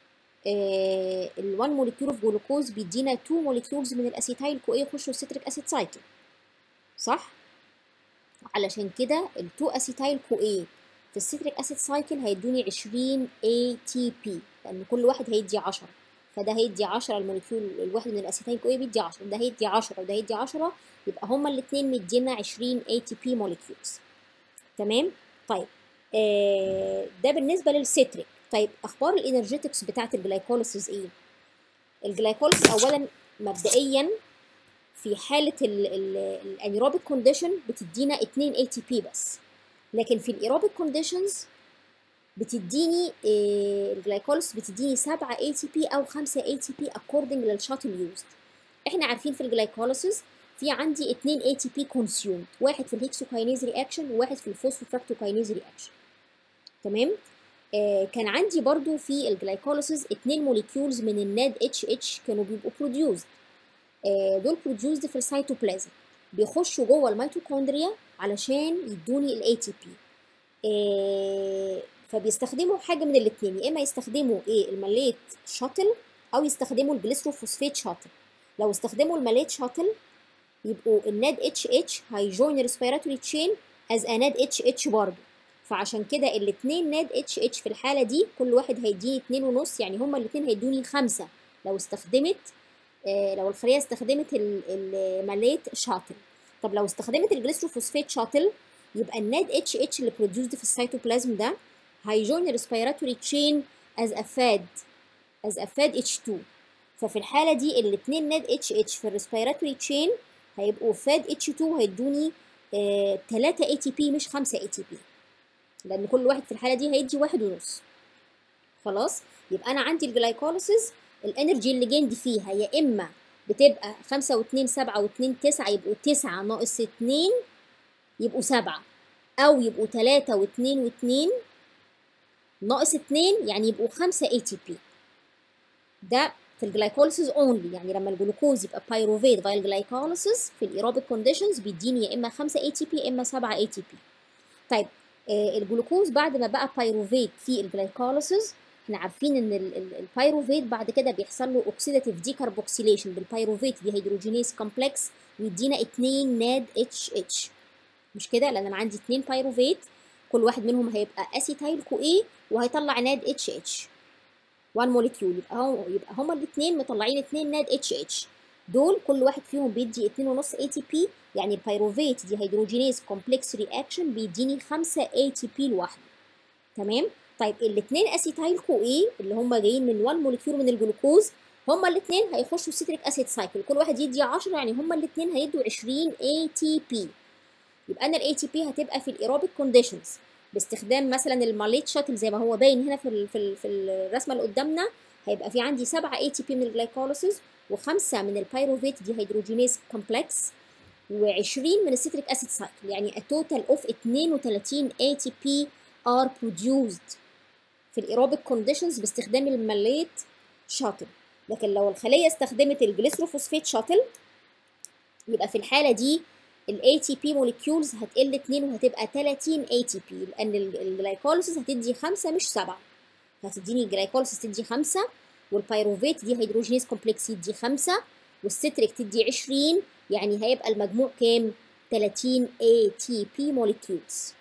ال1 موليكيول اوف جلوكوز بيدينا 2 موليكيولز من الاسيتايل كو اي يخشوا السيتريك اسيد سايكل صح علشان كده ال2 اسيتايل كو اي في السيتريك اسيد سايكل هيدوني 20 اي تي بي لان كل واحد هيدي 10 فده هيدي 10 الموليكيول الواحد من الاسيتايل كو اي بيدي 10 ده هيدي 10 وده هيدي 10 يبقى هما الاثنين مدينا 20 اي تي بي موليكيولز تمام طيب آه ده بالنسبه للسيتريك طيب اخبار الانرجيتكس بتاعه الجلايكوليسيس ايه الجلايكوليسيس اولا مبدئيا في حاله الانيروبيك كونديشن بتدينا 2 اي تي بي بس لكن في الايروبيك كونديشنز بتديني إيه الجلايكوليس بتديني 7 اي تي بي او 5 اي تي بي اكوردنج للشاتل يوزد احنا عارفين في الجلايكوليسيس في عندي 2 اي تي بي كونسيومد واحد في الهيكسوكاينيز رياكشن وواحد في الفوسفوفراكتوكاينيز رياكشن تمام آه كان عندي برضو في الجلايكوليسيس 2 موليكيولز من الناد اتش اتش كانوا بيبقوا بروديوسد آه دول بروديوسد في السيتوبلازم بيخشوا جوه الميتوكوندريا علشان يدوني الاي تي بي فبيستخدموا حاجه من الاثنين يا اما يستخدموا ايه الماليت شاتل او يستخدموا الجليسروفوسفيت شاتل لو استخدموا الماليت شاتل يبقوا الناد اتش اتش هيجوين ريسبيراتوري تشين از ناد اتش اتش برضه فعشان كده الاثنين ناد اتش اتش في الحاله دي كل واحد هيديني اتنين ونص يعني هما الاثنين هيدوني خمسة لو استخدمت آه لو الخليه استخدمت الماليت شاتل طب لو استخدمت الجليسروفوسفيت شاتل يبقى الناد اتش اتش اللي بروديوسد في السيتوبلازم ده هيجوين الريسبيراتوري تشين از افاد از افاد اتش 2 ففي الحاله دي الاثنين ناد اتش اتش في الريسبيراتوري تشين هيبقوا فاد اتش 2 هيدوني 3 اي تي بي مش 5 اي تي بي لان كل واحد في الحاله دي هيدي واحد ونص خلاص يبقى انا عندي الجلايكوليسيس الانرجي اللي جندي فيها يا اما بتبقى 5 و2 7 و2 9 يبقوا 9 ناقص 2 يبقوا 7 او يبقوا 3 و2 و2 ناقص 2 يعني يبقوا 5 اي تي بي ده في الجلايكوليسيس اونلي يعني لما الجلوكوز يبقى بايروفيت فايل جلايكوليسيس في الايروبيك كونديشنز بيديني يا اما 5 اي تي بي يا اما 7 اي تي بي طيب آه الجلوكوز بعد ما بقى بايروفيت في الجلايكوليسيس احنا عارفين ان البايروفيت بعد كده بيحصل له اوكسيداتيف ديكربوكسيليشن بالبايروفيت دي هيدروجينيز كومبلكس ويدينا 2 ناد اتش اتش مش كده لان انا عندي 2 بايروفيت كل واحد منهم هيبقى اسيتايل كو اي وهيطلع ناد اتش اتش 1 موليكيول يبقى هو يبقى هما الاثنين مطلعين 2 ناد اتش اتش دول كل واحد فيهم بيدي 2.5 اي تي بي يعني البايروفيت دي هيدروجينيز كومبلكس رياكشن بيديني 5 اي تي بي لوحده تمام طيب الاثنين اسيتايل كو اي اللي هم جايين من 1 موليكيول من الجلوكوز هما الاثنين هيخشوا سيتريك اسيد سايكل كل واحد يدي 10 يعني هما الاثنين هيدوا 20 اي تي بي يبقى انا الاي تي بي هتبقى في الايروبيك كونديشنز باستخدام مثلا الماليت شاتل زي ما هو باين هنا في ال في, ال في الرسمه اللي قدامنا هيبقى في عندي 7 اي تي بي من الجلايكوليسيس وخمسه من البايروفيت دي هيدروجينيز كومبلكس و20 من السيتريك اسيد سايكل يعني a total of 32 ATP are produced في الايروبيك كونديشنز باستخدام الماليت شاتل لكن لو الخليه استخدمت الجليسروفوسفيت شاتل يبقى في الحاله دي الاي تي بي موليكيولز هتقل 2 وهتبقى 30 اي تي بي لان الجلايكوليسيس هتدي 5 مش 7 هتديني الجلايكوليسيس تدي 5 والبايروفيت دي هيدروجينيز كومبلكس يدي 5 والستريك تدي 20 يعني هيبقى المجموع كام 30 اي تي بي موليكيولز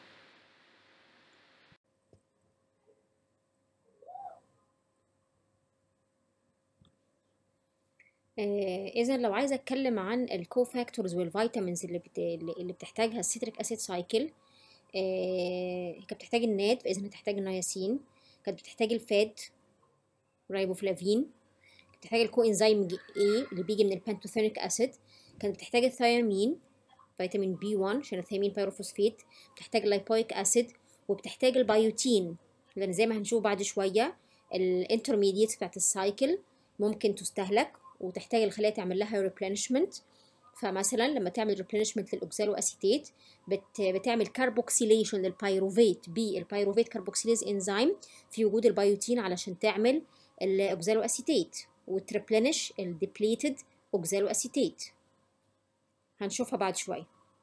اذا لو عايزه اتكلم عن الكوفاكتورز والفيتامينز اللي بت... اللي بتحتاجها السيتريك اسيد سايكل آه كانت بتحتاج النات فاذا هتحتاج النياسين كانت بتحتاج الفات رايبوفلافين بتحتاج الكوانزيم A اللي بيجي من البنتوثينيك اسيد كانت بتحتاج الثيامين فيتامين بي 1 عشان الثيامين بايروفوسفيت بتحتاج اللايبويك اسيد وبتحتاج البيوتين لان زي ما هنشوف بعد شويه الانترميديتس بتاعت السايكل ممكن تستهلك وتحتاج الخلايا تعمل لها ريبلانشمنت فمثلا لما تعمل ريبلانشمنت للاوكسالو اسيتيت بت بتعمل كاربوكسيليشن للبيروفيت بالبيروفيت كاربوكسيليز انزيم في وجود البيوتين علشان تعمل الاوكسالو اسيتيت وتريبلانش الديبليتد اوكسالو اسيتيت هنشوفها بعد شويه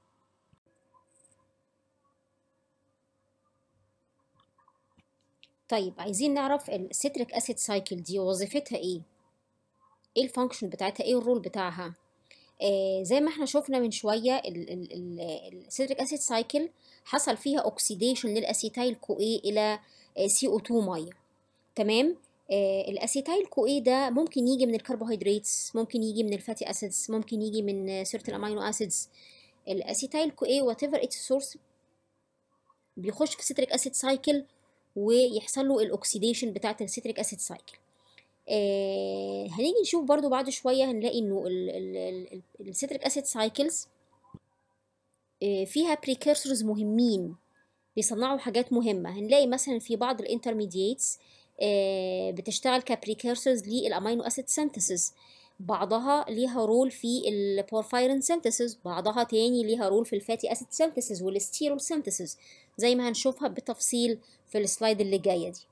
طيب عايزين نعرف السيتريك اسيد سايكل دي وظيفتها ايه ايه الفانكشن بتاعتها ايه الرول بتاعها آه زي ما احنا شفنا من شويه السيتريك اسيد سايكل حصل فيها اوكسيديشن للاسيتايل كو اي الى سي او 2 ميه تمام آه الاسيتايل كو اي ده ممكن يجي من الكربوهيدرات ممكن يجي من الفاتي اسيدز ممكن يجي من سيرت الامينو اسيدز الاسيتايل كو اي وات ايفر اتس سورس بيخش في السيتريك اسيد سايكل ويحصل له الاكسيديشن بتاعه السيتريك اسيد سايكل آه هنيجي نشوف برضو بعد شويه هنلاقي انه السيتريك اسيد سايكلز آه فيها بريكيرسورز مهمين بيصنعوا حاجات مهمه هنلاقي مثلا في بعض الانترميديتس آه بتشتغل كبريكيرسورز للامينو اسيد سينثيسيس بعضها ليها رول في البورفايرين سينثيسيس بعضها تاني ليها رول في الفاتي اسيد سينثيسيس والستيرول سينثيسيس زي ما هنشوفها بالتفصيل في السلايد اللي جايه دي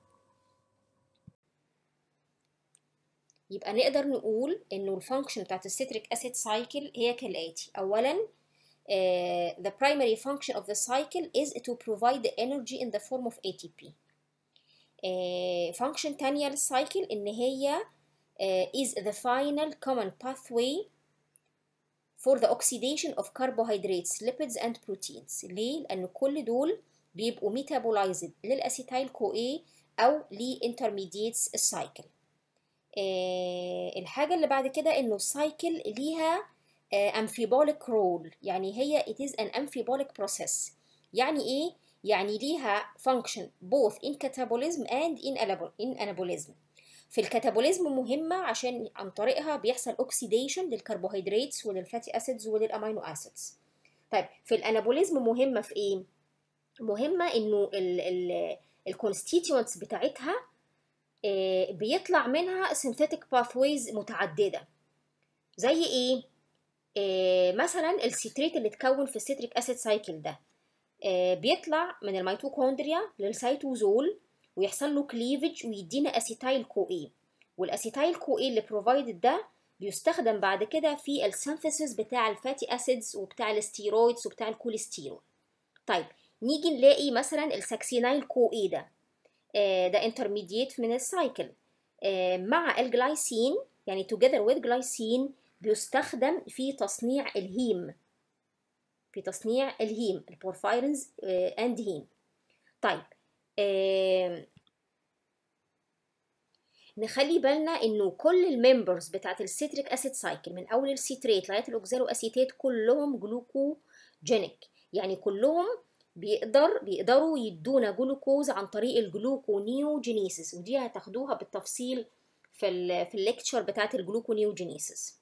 يبقى نقدر نقول انه الفانكشن بتاعت السيتريك اسيد سايكل هي كالاتي اولا uh, the primary function of the cycle is to provide the energy in the form of ATP uh, function تانية للسايكل ان هي uh, is the final common pathway for the oxidation of carbohydrates lipids and proteins ليه لان كل دول بيبقوا ميتابولايزد للاسيتايل كو اي او لانترميديتس السايكل آه الحاجة اللي بعد كده انه السايكل ليها امفيبوليك آه رول يعني هي it is an amphibolic process يعني ايه يعني ليها function both in catabolism and in in anabolism في الكاتابوليزم مهمة عشان عن طريقها بيحصل اوكسيديشن للكربوهيدرات وللفاتي اسيدز وللامينو اسيدز طيب في الانابوليزم مهمة في ايه مهمة انه الكونستيتيوانتس بتاعتها بيطلع منها synthetic pathways متعددة زي ايه؟ آه مثلا السيتريت اللي اتكون في السيتريك اسيد سايكل ده آه بيطلع من الميتوكوندريا للسيتوزول ويحصل له كليفج ويدينا اسيتايل كو اي والاسيتايل كو اي اللي بروفايدد ده بيستخدم بعد كده في السينثيسيس بتاع الفاتي اسيدز وبتاع الستيرويدز وبتاع الكوليسترول طيب نيجي نلاقي مثلا الساكسينايل كو اي ده ده انترميديت من السايكل مع الجلايسين يعني together with glycine بيستخدم في تصنيع الهيم في تصنيع الهيم البورفايرنز اند هيم طيب نخلي بالنا انه كل الممبرز بتاعت السيتريك اسيد سايكل من اول السيتريت لغايه الاوكزالو اسيتيت كلهم جلوكوجينيك يعني كلهم بيقدر بيقدروا يدونا جلوكوز عن طريق الجلوكونيوجينيسيس ودي هتاخدوها بالتفصيل في ال في الليكتشر بتاعت الجلوكونيوجينيسيس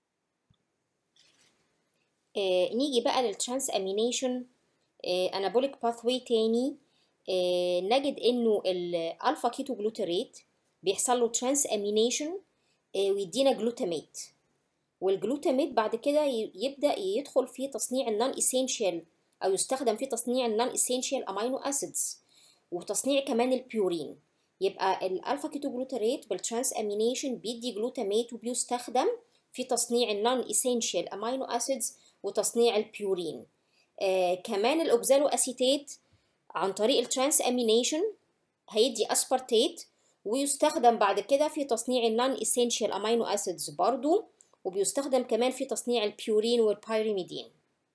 آه نيجي بقى للترانس امينيشن آه انابوليك باثوي تاني آه نجد انه الالفا كيتو جلوتريت بيحصل له ترانس امينيشن آه ويدينا جلوتاميت والجلوتاميت بعد كده يبدا يدخل في تصنيع النون اسينشال او يستخدم في تصنيع النون اسينشال امينو اسيدز وتصنيع كمان البيورين يبقى الالفا كيتو جلوتاريت بالترانس امينيشن بيدي جلوتاميت وبيستخدم في تصنيع النون اسينشال امينو اسيدز وتصنيع البيورين آه كمان الاوكزالو اسيتيت عن طريق الترانس امينيشن هيدي اسبارتيت ويستخدم بعد كده في تصنيع النون اسينشال امينو اسيدز برضو وبيستخدم كمان في تصنيع البيورين والبيريميدين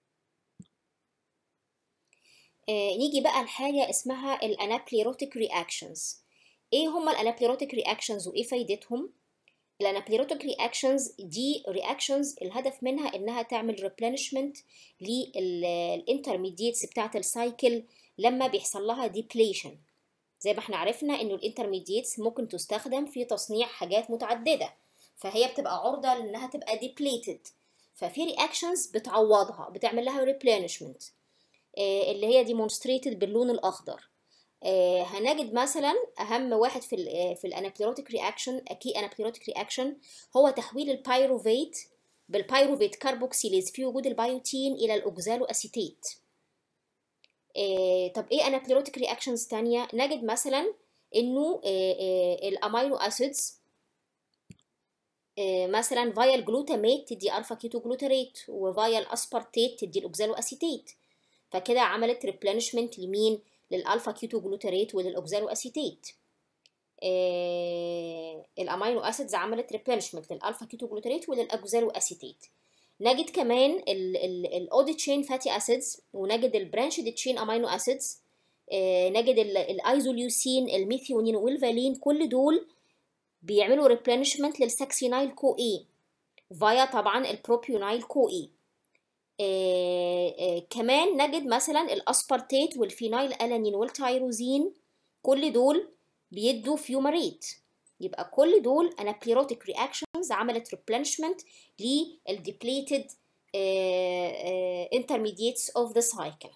آه نيجي بقى لحاجة اسمها الانابليروتيك رياكشنز ايه هما الانابليروتيك رياكشنز وايه فايدتهم الانابليروتيك رياكشنز دي رياكشنز الهدف منها انها تعمل ريبلانشمنت للانترميديتس بتاعه السايكل لما بيحصل لها ديبليشن زي ما احنا عرفنا انه الانترميديتس ممكن تستخدم في تصنيع حاجات متعدده فهي بتبقى عرضه لانها تبقى depleted ففي رياكشنز بتعوضها بتعمل لها replenishment آه، اللي هي demonstrated باللون الاخضر آه، هنجد مثلا اهم واحد في ال في الانابليروتيك رياكشن اكي انابليروتيك رياكشن هو تحويل البيروفيت بالبيروفيت كاربوكسيليز في وجود البيوتين الى الاوكزالو اسيتيت طب ايه انابليروتيك رياكشنز تانية نجد مثلا انه الامينو اسيدز مثلا فيا الجلوتاميت تدي الفا كيتو جلوتاريت وفيا الاسبارتيت تدي الاوكزالو اسيتيت فكده عملت ريبلانشمنت لمين للالفا كيتو جلوتاريت وللاوكزالو اسيتيت آه الامينو اسيدز عملت ريبلانشمنت للالفا كيتو جلوتاريت وللاوكزالو اسيتيت نجد كمان الاودي تشين فاتي اسيدز ونجد البرانشد تشين امينو اسيدز آه نجد الايزوليوسين الميثيونين والفالين كل دول بيعملوا ريبلانشمنت للساكسينايل كو اي فيا طبعا البروبيونايل كو اي آه آه كمان نجد مثلا الاسبارتيت والفينايل الانين والتيروزين كل دول بيدوا فيومريت يبقى كل دول انابليروتيك رياكشنز عملت ريبلانشمنت للديبليتد intermediates of the cycle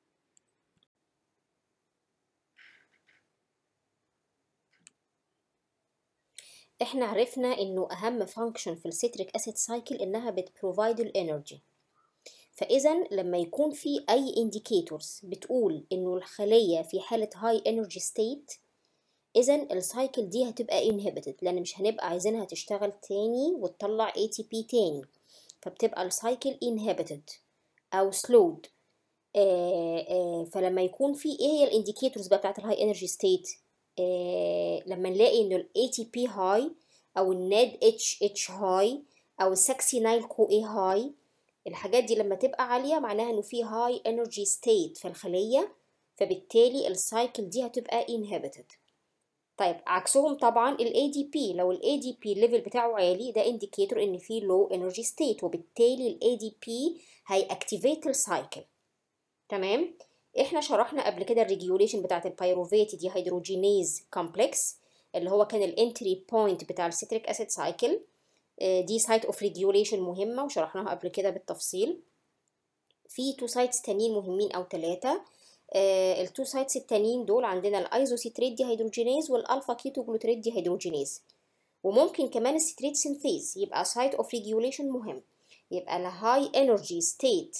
احنا عرفنا انه اهم فانكشن في السيتريك اسيد سايكل انها بتبروفايد الانرجي فاذا لما يكون في اي indicators بتقول انه الخليه في حاله هاي انرجي ستيت اذا السايكل دي هتبقى inhibited لان مش هنبقى عايزينها تشتغل تاني وتطلع ATP تاني فبتبقى السايكل inhibited او slowed آه آه فلما يكون في ايه هي الانديكيتورز بقى بتاعت الهاي انرجي ستيت آه لما نلاقي انه ال ATP هاي او الناد اتش اتش هاي او السكسينايل كو اي هاي الحاجات دي لما تبقى عالية معناها انه في هاي انرجي ستيت في الخلية فبالتالي السايكل دي هتبقى inhibited طيب عكسهم طبعا ال ADP لو ال ADP الليفل بتاعه عالي ده انديكيتور ان في low energy state وبالتالي ال ADP هيأكتيفيت السايكل تمام احنا شرحنا قبل كده الريجيوليشن بتاعت البيروفيت دي هيدروجينيز كومبلكس اللي هو كان الانتري بوينت بتاع السيتريك اسيد سايكل دي سايت اوف ريجيوليشن مهمه وشرحناها قبل كده بالتفصيل في تو سايتس تانيين مهمين او ثلاثه التو سايتس التانيين دول عندنا الايزوسيتريت دي هيدروجينيز والالفا كيتو جلوتريت دي هيدروجينيز وممكن كمان الستريت سينثيز يبقى سايت اوف ريجيوليشن مهم يبقى الهاي انرجي ستيت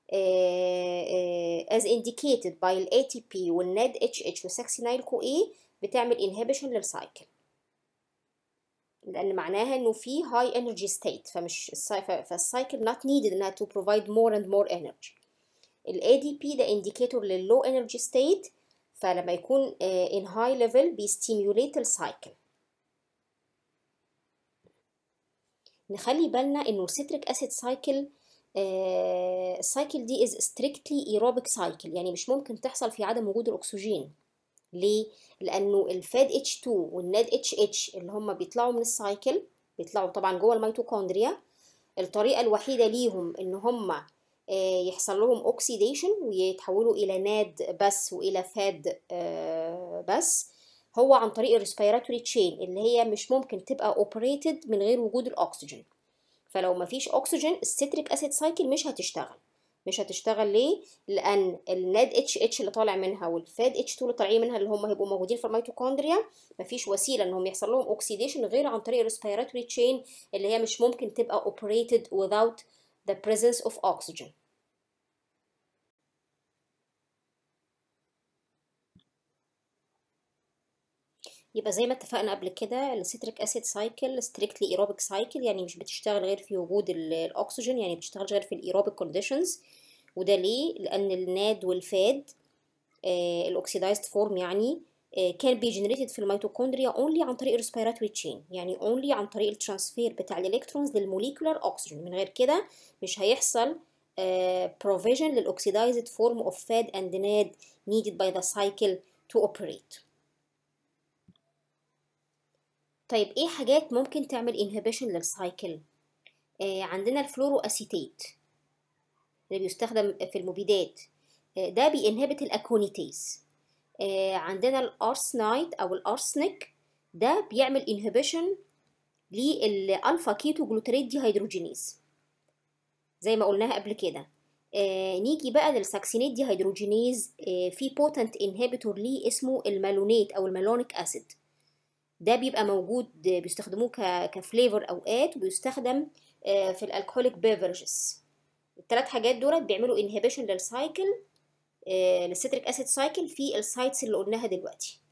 as indicated by ال ATP والNAD HH والسكسينايل كو A بتعمل inhibition للسايكل لان معناها انه في high energy state فمش فالسايكل not needed انها to provide more and more energy ال ADP ده indicator لل low energy state فلما يكون in high level بيستيموليت السايكل نخلي بالنا انه السيتريك اسيد سايكل السايكل دي is strictly aerobic cycle يعني مش ممكن تحصل في عدم وجود الاكسجين ليه لانه الفاد H2 والناد HH اللي هم بيطلعوا من السايكل بيطلعوا طبعا جوه الميتوكوندريا الطريقه الوحيده ليهم ان هم يحصل لهم اوكسيديشن ويتحولوا الى ناد بس والى فاد بس هو عن طريق الريسبيراتوري تشين اللي هي مش ممكن تبقى اوبريتد من غير وجود الاكسجين فلو مفيش اكسجين السيتريك اسيد سايكل مش هتشتغل مش هتشتغل ليه لان الناد اتش اتش اللي طالع منها والفاد اتش 2 اللي طالعين منها اللي هم هيبقوا موجودين في الميتوكوندريا مفيش وسيله انهم يحصل لهم اوكسيديشن غير عن طريق الريسبيراتوري تشين اللي هي مش ممكن تبقى operated without the presence of oxygen يبقى زي ما اتفقنا قبل كده السيتريك اسيد سايكل ستريكتلي ايروبيك سايكل يعني مش بتشتغل غير في وجود الاكسجين يعني بتشتغل غير في الايروبيك كونديشنز وده ليه لان الناد والفاد آه الاوكسيدايزد فورم يعني آه كان بي جنريتد في الميتوكوندريا اونلي عن طريق الريسبيراتوري تشين يعني اونلي عن طريق الترانسفير بتاع الالكترونز للموليكولار اوكسجين من غير كده مش هيحصل آه provision للاوكسيدايزد فورم اوف فاد اند ناد needed by the cycle to operate طيب ايه حاجات ممكن تعمل inhibition للسايكل آه عندنا الفلورو اسيتيت اللي بيستخدم في المبيدات آه ده بينهبت الاكونيتيز آه عندنا الارسنايت او الارسنيك ده بيعمل انهبيشن للالفا كيتو جلوتريت دي هيدروجينيز زي ما قلناها قبل كده آه نيجي بقى للساكسينيت دي هيدروجينيز آه في بوتنت انهبيتور ليه اسمه المالونيت او المالونيك اسيد ده بيبقى موجود بيستخدموه كفليفر اوقات وبيستخدم آه في الالكهوليك بيفرجز الثلاث حاجات دول بيعملوا انهبيشن للسايكل للستريك اسيد سايكل في السايتس اللي قلناها دلوقتي